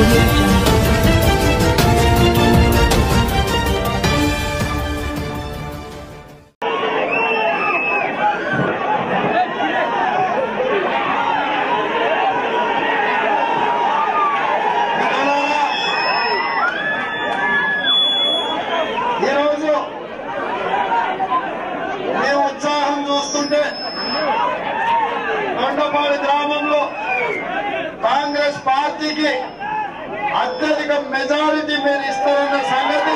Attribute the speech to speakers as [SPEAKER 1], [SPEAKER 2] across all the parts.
[SPEAKER 1] audio jungle.
[SPEAKER 2] ఈరోజు మీ ఉత్సాహం చూస్తుంటే దొండపాడి గ్రామంలో కాంగ్రెస్ పార్టీకి అత్యధిక మెజారిటీ మీరు ఇస్తారన్న సంగతి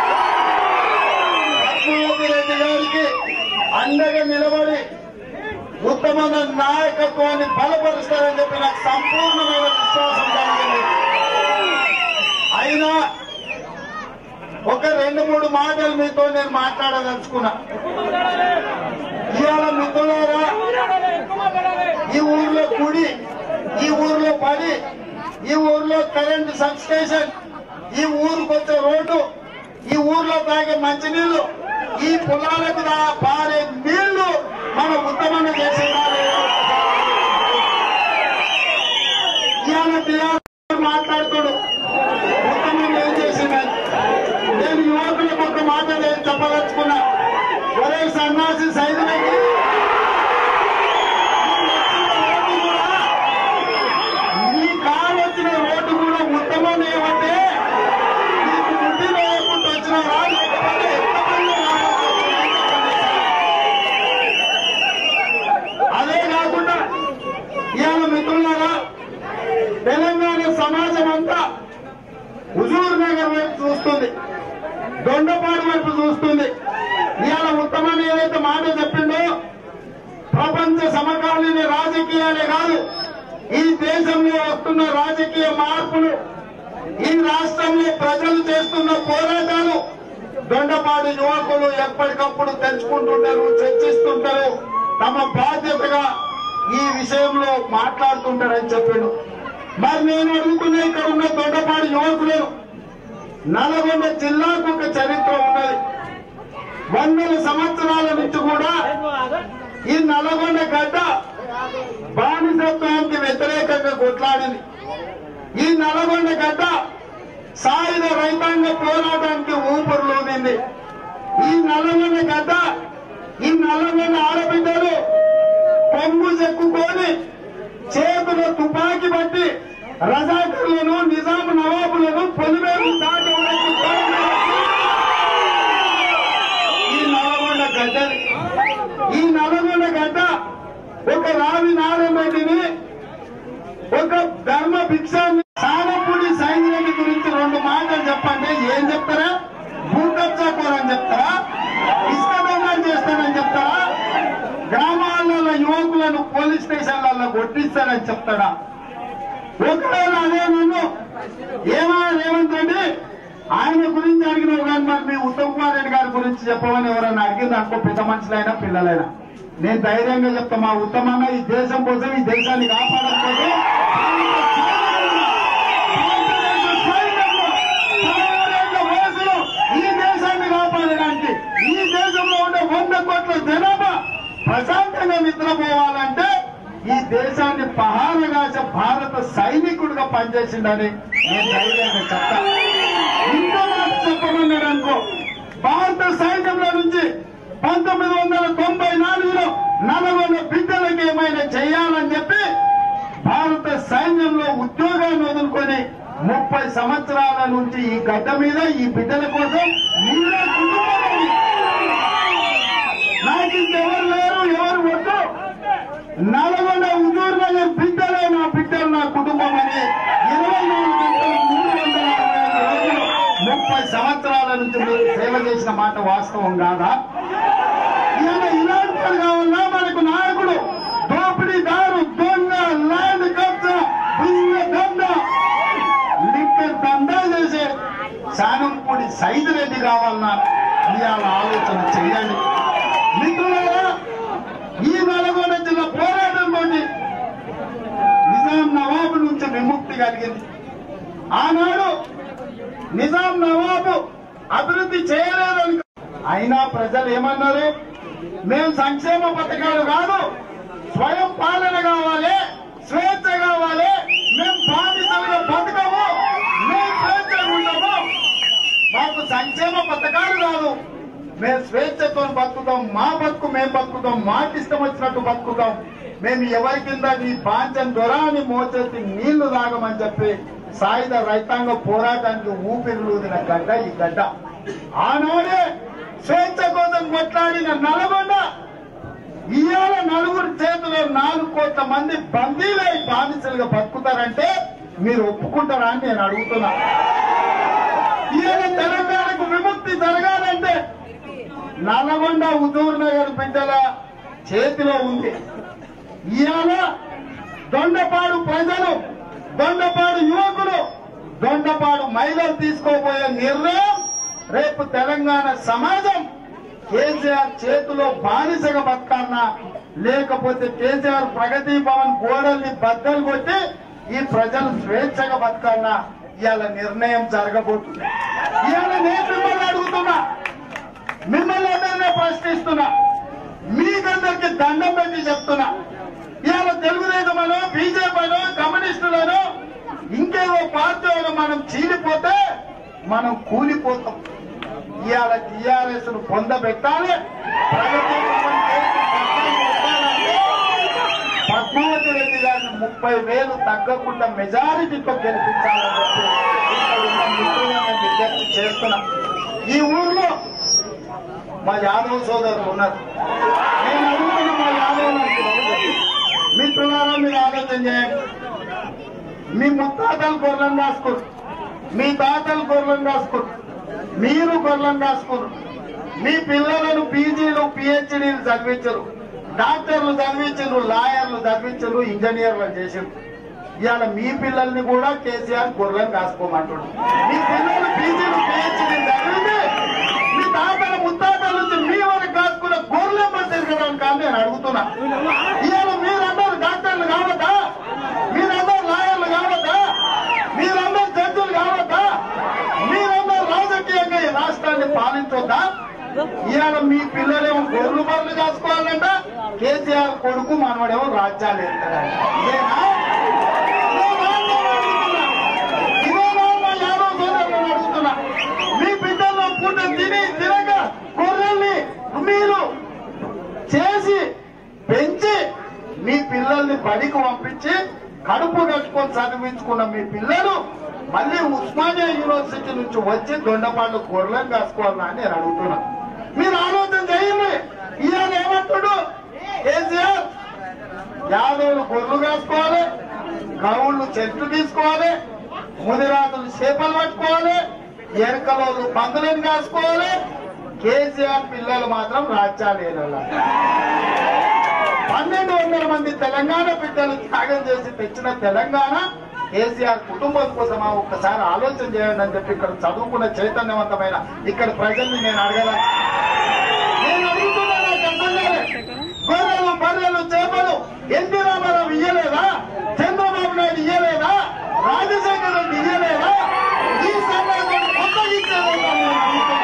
[SPEAKER 2] పద్మావతి రెడ్డి గారికి అండగా నిలబడి ఉత్తమమైన నాయకత్వాన్ని బలపరుస్తారని చెప్పి నాకు సంపూర్ణమైన విశ్వాసం కలిగింది అయినా ఒక రెండు మూడు మాటలు మీతో నేను మాట్లాడదలుచుకున్నా ఇవాళ మిత్రులారా ఈ ఊర్లో కుడి ఈ ఊర్లో పడి ఈ ఊర్లో కరెంట్ సబ్ స్టేషన్ ఈ ఊరికి వచ్చే రోడ్డు ఈ ఊర్లో తాగే మంచినీళ్లు ఈ పొలాలకు రా- పారే నీళ్లు మన ఉత్తమంగా చేసేదాన్ని ఇవాళ టీఆర్ఎస్ మాట్లాడుతాడు ఉత్తమంగా ఏం చేసిందని నేను యువకులకు ఒక మాట నేను చెప్పదలుచుకున్నా ఒరే సన్నాసి సైదులకి నీ కారు వచ్చిన రోడ్డు కూడా ఉత్తమం ఏమంటే నీకు బుద్ధి లేకుండా వచ్చినారా లేకపోతే ఎంతమంది అదే కాకుండా ఇవాళ మిత్రులారా తెలంగాణ సమాజం అంతా హుజూర్ నగర్ వైపు చూస్తుంది దొండపాడు వైపు చూస్తుంది ఇవాళ ఉత్తమని ఏదైతే మాట చెప్పిండో ప్రపంచ సమకాలీన రాజకీయాలే కాదు ఈ దేశంలో వస్తున్న రాజకీయ మార్పులు ఈ రాష్ట్రంలో ప్రజలు చేస్తున్న పోరాటాలు దొండపాడు యువకులు ఎప్పటికప్పుడు తెచ్చుకుంటుంటారు చర్చిస్తుంటారు తమ బాధ్యతగా ఈ విషయంలో మాట్లాడుతుంటారని చెప్పిండు మరి నేను అడుగుతున్నా ఇక్కడ ఉన్న దొండపాడు యువకులను నల్గొండ జిల్లాకు ఒక చరిత్ర ఉన్నది వందల సంవత్సరాల నుంచి కూడా ఈ నల్గొండ గడ్డ బానిసత్వానికి వ్యతిరేకంగా కొట్లాడింది ఈ నల్గొండ గడ్డ సాయుధ రైతాంగ పోరాటానికి ఊపిరిలోనింది ఈ నల్గొండ గడ్డ ఈ నల్గొండ ఆడబిడ్డలు పొంగు చెక్కుకొని చేతులు తుపాకీ పట్టి రజాకర్లను నిజాం నవాబులను పొలిమేరు దాటవడానికి ఈ నల్గొండ గడ్డని ఈ నల్గొండ గడ్డ ఒక రావి నారాయణరెడ్డిని ఒక ధర్మ భిక్షాన్ని సానపూడి సైన్యాన్ని గురించి రెండు మాటలు చెప్పండి ఏం చెప్తారా భూకబ్జాకోరని చెప్తారా ఇసుక దొంగలు చేస్తానని చెప్తారా గ్రామాలలో యువకులను పోలీస్ స్టేషన్లలో కొట్టిస్తారని చెప్తాడా ఒకవేళ అదే నన్ను ఏమైనా రేవంత్ రెడ్డి ఆయన గురించి అడిగిన కానీ మరి మీ ఉత్తమ్ కుమార్ రెడ్డి గారి గురించి చెప్పమని ఎవరైనా అడిగింది అనుకో పెద్ద మనుషులైనా పిల్లలైనా నేను ధైర్యంగా చెప్తా మా ఉత్తమంగా ఈ దేశం కోసం ఈ దేశాన్ని కాపాడడం కోసం భారతదేశ సైన్యంలో పదహారేళ్ల వయసులో ఈ దేశాన్ని కాపాడడానికి ఈ దేశంలో ఉండే వంద కోట్ల జనాభా ప్రశాంతంగా నిద్రపోవాలంటే ఈ దేశాన్ని పహారగాచ భారత సైనికుడిగా పనిచేసిందని నేను ధైర్యంగా చెప్తా ఇంకో మాట చెప్పమన్నాడు అనుకో భారత సైన్యంలో నుంచి పంతొమ్మిది వందల తొంభై నాలుగులో నల్గొండ బిడ్డలకు ఏమైనా చేయాలని చెప్పి భారత సైన్యంలో ఉద్యోగాన్ని వదులుకొని ముప్పై సంవత్సరాల నుంచి ఈ గడ్డ మీద ఈ బిడ్డల కోసం మీరే కుటుంబం నాకు ఇంకెవరు లేరు ఎవరు వద్దు నల్గొండ హుజూర్ నగర్ బిడ్డలే నా బిడ్డలు నా కుటుంబం అని ఇరవై నాలుగు గంటలు మూడు వందల అరవై ఐదు రోజులు ముప్పై సంవత్సరాల నుంచి మీరు సేవ చేసిన మాట వాస్తవం కాదా ఇవాళ ఇలాంటి వాడు కావాలా మనకు నాయకుడు దోపిడీదారు దొంగ ల్యాండ్ కబ్జా భూముల దండ లిక్కర్ దందా చేసే శానంపూడి సైదు రెడ్డి కావాలన్నా ఇవాళ ఆలోచన చేయండి మిత్రులారా ఈ నల్గొండ జిల్లా పోరాటంతో నిజాం నవాబు నుంచి విముక్తి కలిగింది ఆనాడు నిజాం నవాబు అభివృద్ధి చేయలేదని అయినా ప్రజలు ఏమన్నారు మేము సంక్షేమ పథకాలు కాదు స్వయం పాలన కావాలి స్వేచ్ఛ కావాలి మేము బాధితులుగా బతకము మేము స్వేచ్ఛతో బతుకుతాం మా బతుకు మేము బతుకుతాం మాకు ఇష్టం వచ్చినట్టు బతుకుతాం మేము ఎవరి కింద నీ బాంచం దొరాని మోచేసి నీళ్లు తాగమని చెప్పి సాయుధ రైతాంగ పోరాటానికి ఊపిరిలూదిన గడ్డ ఈ గడ్డ ఆనాడే స్వేచ్ఛ కోసం కొట్లాడిన నల్గొండ ఇవాళ నలుగురు చేతిలో నాలుగు కోట్ల మంది బందీలై బానిసలుగా బతుకుతారంటే మీరు ఒప్పుకుంటారా అని నేను అడుగుతున్నా ఇవాళ తెలంగాణకు విముక్తి జరగాలంటే నల్గొండ హుజూర్ నగర్ బిడ్డల చేతిలో ఉంది ఇవాళ దొండపాడు ప్రజలు దొండపాడు యువకులు దొండపాడు మహిళలు తీసుకోబోయే నిర్ణయం రేపు తెలంగాణ సమాజం కేసీఆర్ చేతిలో బానిసగా బతకాలన్నా లేకపోతే కేసీఆర్ ప్రగతి భవన్ గోడల్ని బద్దలు కొట్టి ఈ ప్రజలు స్వేచ్ఛగా బతకాలన్నా ఇవాళ నిర్ణయం జరగబోతుంది ఇవాళ నేను మిమ్మల్ని అడుగుతున్నా మిమ్మల్ని అందరినీ ప్రశ్నిస్తున్నా మీకందరికి దండం పెట్టి చెప్తున్నా ఇవాళ తెలుగుదేశం అనో బీజేపీ అనో కమ్యూనిస్టులను ఇంకేవో పార్టీ వాళ్ళు మనం చీలిపోతే మనం కూలిపోతాం ఇవాళ టీఆర్ఎస్ ను పొందబెట్టాలి ప్రగతి భవన్ చేసి పక్కన పెట్టాలంటే పద్మావతి రెడ్డి గారిని ముప్పై వేలు తగ్గకుండా మెజారిటీతో గెలిపించాలని చెప్పి ఇక్కడ ఉన్న మిత్రులను నేను విజ్ఞప్తి చేస్తున్నా ఈ ఊర్లో మా యాదవ్ సోదరులు ఉన్నారు నేను అడుగుతున్న మా యాదవ్ మిత్రులారా మీరు ఆలోచన చేయండి మీ ముత్తాతలు గొర్రెలను కాసుకోరు మీ తాతలు గొర్రెలను కాసుకోరు మీరు గొర్రెలను కాసుకోరు మీ పిల్లలను పీజీలు పిహెచ్డీలు చదివించరు డాక్టర్లు చదివించరు లాయర్లు చదివించరు ఇంజనీర్లు చేసారు ఇవాళ మీ పిల్లల్ని కూడా కేసీఆర్ గొర్రెలను కాసుకోమంటున్నారు మీ పిల్లలు పీజీలు పిహెచ్డీలు చదివితే మీ తాతల ముత్తాతల నుంచి మీ వరకు కాసుకున్న గొర్రెలు తిరగడానికి కానీ నేను అడుగుతున్నా ఇవాళ మీరందరూ డాక్టర్లు కావద్దా మీరందరూ లాయర్లు కావద్దా మీరందరూ జడ్జులు కావద్దా మీరందరూ రాజకీయంగా ఈ రాష్ట్రాన్ని పాలించొద్దా ఇవాళ మీ పిల్లలేమో గొర్రెలు బర్రెలు కాసుకోవాలంట కేసీఆర్ కొడుకు మనవాడేమో రాజ్యాలు ఎత్తాడంట ఇదేనా ఇదేనా అని నేను అడుగుతున్నా. ఇదేనా మా యాదవ్ సోదరులను అడుగుతున్నా మీ బిడ్డల్లో పూట తిని తినక గొర్రెల్ని మీరు చేసి పెంచి మీ పిల్లల్ని బడికి పంపించి కడుపు కట్టుకొని చదివించుకున్న మీ పిల్లలు మళ్ళీ ఉస్మానియా యూనివర్సిటీ నుంచి వచ్చి దొండపాళ్ళు గొర్రెలను కాసుకోవాలని అని నేను అడుగుతున్నా మీరు ఆలోచన చేయండి ఈయన ఏమంటాడు కేసీఆర్ యాదవులు గొర్రెలు కాసుకోవాలి గౌళ్ళు చెట్లు తీసుకోవాలి ముదిరాజులు చేపలు పట్టుకోవాలి ఎరకలోళ్ళు పందులను కాసుకోవాలి కేసీఆర్ పిల్లలు మాత్రం రాజ్యాలు ఏలాలి. పన్నెండు వందల మంది తెలంగాణ బిడ్డలు త్యాగం చేసి తెచ్చిన తెలంగాణ కేసీఆర్ కుటుంబం కోసమా ఒక్కసారి ఆలోచన చేయండి అని చెప్పి ఇక్కడ చదువుకున్న చైతన్యవంతమైన ఇక్కడ ప్రజల్ని నేను అడగల నేను అడుగుతున్నా నాకు అర్థం కాలే. గొర్రెలు బర్రెలు చేపలు ఎన్టీ రామారావు ఇయ్యలేదా చంద్రబాబు నాయుడు ఇయ్యలేదా రాజశేఖర రెడ్డి ఇయ్యలేదా ఈ సమాజం కొత్త ఇచ్చేదా నేను అడుగుతున్నా.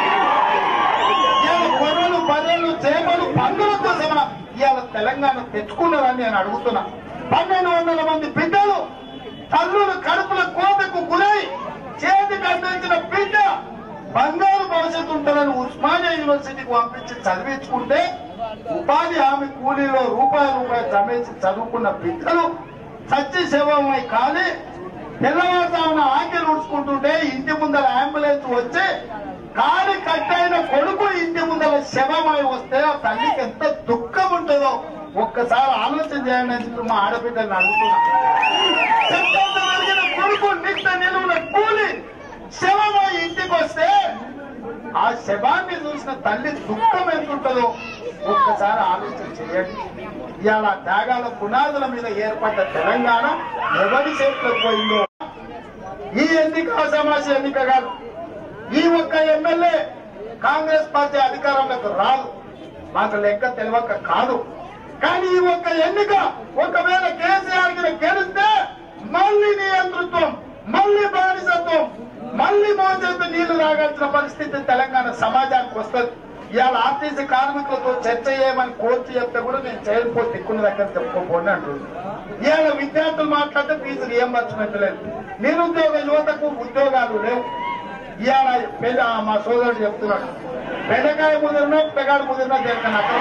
[SPEAKER 2] ఇవాళ గొర్రెలు బర్రెలు చేపలు పందుల కోసమా ఇవాళ తెలంగాణ తెచ్చుకున్నదని నేను అడుగుతున్నా పన్నెండు వందల మంది బిడ్డలు తల్లులు కడుపుల కోతకు గురై చేతికి అందించిన బిడ్డ బంగారు భవిష్యత్తు ఉంటుందని ఉస్మానియా యూనివర్సిటీకి పంపించి చదివించుకుంటే ఉపాధి హామీ కూలీలో రూపాయి రూపాయి జమేసి చదువుకున్న బిడ్డలు చచ్చి శవమై కాలి తెల్లవారుజామున ఆంకెలు ఉడుచుకుంటుంటే ఇంటి ముందర అంబులెన్స్ వచ్చి కాలి కట్టైన కొడుకు ఇంటి ముందర శవమై వస్తే ఆ తల్లికి ఎంత దుఃఖం ఉంటుందో ఒక్కసారి ఆలోచన చేయండి అని చెప్పి మా ఆడబిడ్డని అడుగుతున్నా చెట్టంత పెరిగిన కొడుకు నిత్య నిలువున కూలి శవమై ఇంటికి వస్తే ఆ శవాన్ని చూసిన తల్లి దుఃఖం ఎంతుంటుందో ఒక్కసారి ఆలోచన చేయండి ఇవాళ త్యాగాల పునాదుల మీద ఏర్పడ్డ తెలంగాణ ఎవరి చేతిలోకి పోయిందో ఈ ఎన్నిక అసమాస ఎన్నిక కాదు ఈ ఒక్క ఎమ్మెల్యే కాంగ్రెస్ పార్టీ అధికారంలోకి రాదు మాకు లెక్క తెలియక కాదు కానీ ఈ ఒక్క ఎన్నిక ఒకవేళ కేసీఆర్ కి గెలిస్తే మళ్ళీ నియంతృత్వం మళ్ళీ బానిసత్వం మళ్ళీ మోచేతి నీళ్లు తాగాల్సిన పరిస్థితి తెలంగాణ సమాజానికి వస్తుంది ఇవాళ ఆర్టీసీ కార్మికులతో చర్చ చేయమని కోర్టు చెప్తే కూడా నేను చేయకపోతే దిక్కున్న దగ్గర చెప్పుకోపోండి అంటుంది ఇవాళ విద్యార్థులు మాట్లాడితే ఫీజు రియంబర్స్మెంట్ లేదు నిరుద్యోగ యువతకు ఉద్యోగాలు లేవు ఇవాళ పెద్ద మా సోదరుడు చెప్తున్నాడు బెండకాయ ముదిరినా పెగాడు ముదిరినా దేనికన్నా అక్కడ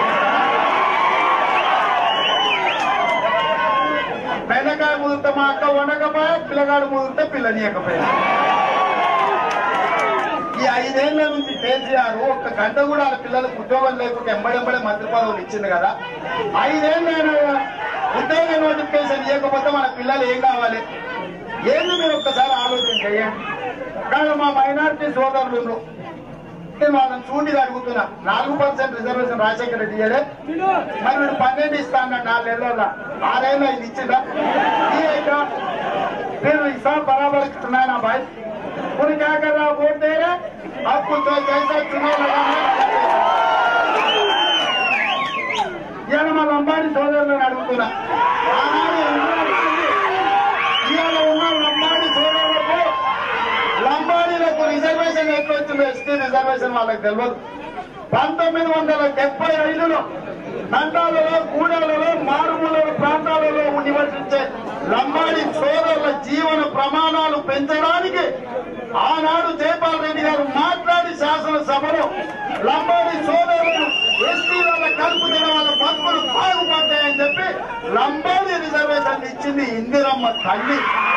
[SPEAKER 2] బెండకాయ ముదిరితే మా అక్క వండకపోయా పిల్లగాడు ముదిరితే పిల్లనియకపోయా ఈ ఐదేళ్ల నుంచి కేసీఆర్ ఒక్క గంట కూడా ఆ పిల్లలకు ఉద్యోగం లేకుండా ఎంబడెంబడే మంత్రి పదవులు ఇచ్చింది కదా ఐదేళ్ళైనా ఉద్యోగ నోటిఫికేషన్ ఇవ్వకపోతే మన పిల్లలు ఏం కావాలి ఏంది మీరు ఒక్కసారి ఆలోచన చేయండి కానీ మా మైనారిటీ సోదరులు ఉన్నారు. నేను వాళ్ళని చూడి అడుగుతున్నా నాలుగు పర్సెంట్ రిజర్వేషన్ రాజశేఖర రెడ్డి ఇయ్యలే మరి వీడు పన్నెండు ఇస్తా అన్నాడు నాలుగేళ్ళ ఆరేళ్ళు ఇది ఇచ్చిందా ఈ అయితే నేను ఇస్తా బరాబర్ ఇస్తున్నా నా బాయ్ ఇప్పుడు क्या कर रहा वोट दे रहे आपको जो जैसा चुनाव लगाना ఇవాళ మా లంబాడి సోదరులను అడుగుతున్నా ఆనాడు ఇవాళ ఉన్న లంబాడి సోదరులకు లంబాడీలకు రిజర్వేషన్ ఎట్లా వచ్చిందో ఎస్టీ రిజర్వేషన్ వాళ్ళకి తెలియదు పంతొమ్మిది వందల డెబ్బై ఐదులో నందాలలో గూడెలలో మారుమూల ప్రాంతాలలో నివసించే లంబాడి సోదరుల జీవన ప్రమాణాలు పెంచడానికి ఆనాడు జయపాల్ రెడ్డి గారు మాట్లాడి శాసనసభలో లంబాడి సోదరులను ఎస్టీ వాళ్ళ కలుపుతున్న వాళ్ళ బతుకులు బాగుపడ్డాయని చెప్పి లంబాడి రిజర్వేషన్ ఇచ్చింది ఇందిరమ్మ తల్లి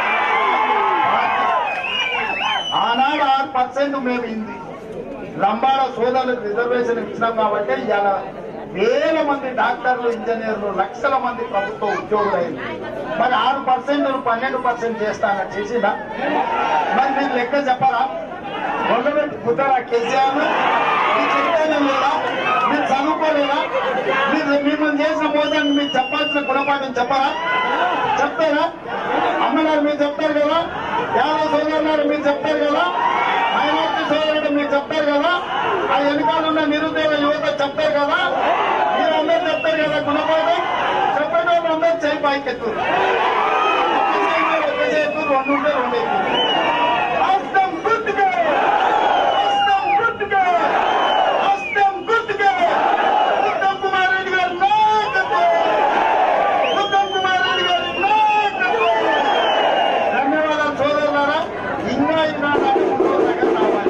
[SPEAKER 2] ఆనాడు ఆరు పర్సెంట్ మేము ఇంది లంబాడ సోదరులకు రిజర్వేషన్ ఇచ్చినాం కాబట్టి ఇవాళ వేల మంది డాక్టర్లు ఇంజనీర్లు లక్షల మంది ప్రభుత్వ ఉద్యోగులైంది మరి ఆరు పర్సెంట్ పన్నెండు పర్సెంట్ చేస్తానని చేసిందా మరి మీరు లెక్క చెప్పరా మొదలుపెట్టి కుదరా కేసీఆర్ మీరు చెప్తేనే లేదా మీరు చదువుకోలేదా మీరు మిమ్మల్ని చేసిన మోసాన్ని మీరు చెప్పాల్సిన గుణపాఠం చెప్పరా చెప్తారా అమ్మగారు మీరు చెప్తారు కదా యాదవ్ సోదరులారు మీరు చెప్తారు కదా మైనార్టీ సోదరుడు మీరు చెప్తారు కదా ఆ వెనకాల ఉన్న నిరుద్యోగ యువత చెప్తారు కదా మీరు అందరూ చెప్తారు కదా గుణపాఠం చెప్పండి వాళ్ళు అందరూ చేయి పైకెత్తు ఒక్క చేయి మీద ఒక్క చేతు రెండు ఉంటే రెండు ఎక్కువ హస్తం గుర్తుగా హస్తం గుర్తుగా హస్తం గుర్తుగా ఉత్తమ్ కుమార్ రెడ్డి గారి నాయకత్వం ఉత్తమ్ కుమార్ రెడ్డి గారి నాయకత్వం ధన్యవాదాలు సోదరులారా ఇంకా ఇంకా నాకు మూడు రోజుల దగ్గర రావాలి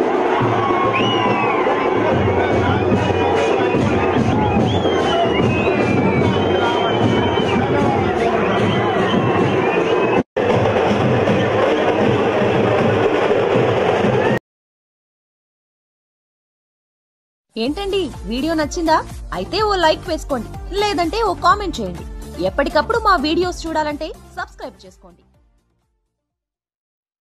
[SPEAKER 1] ఏంటండి వీడియో నచ్చిందా అయితే ఓ లైక్ వేసుకోండి లేదంటే ఓ కామెంట్ చేయండి ఎప్పటికప్పుడు మా వీడియోస్ చూడాలంటే సబ్స్క్రైబ్ చేసుకోండి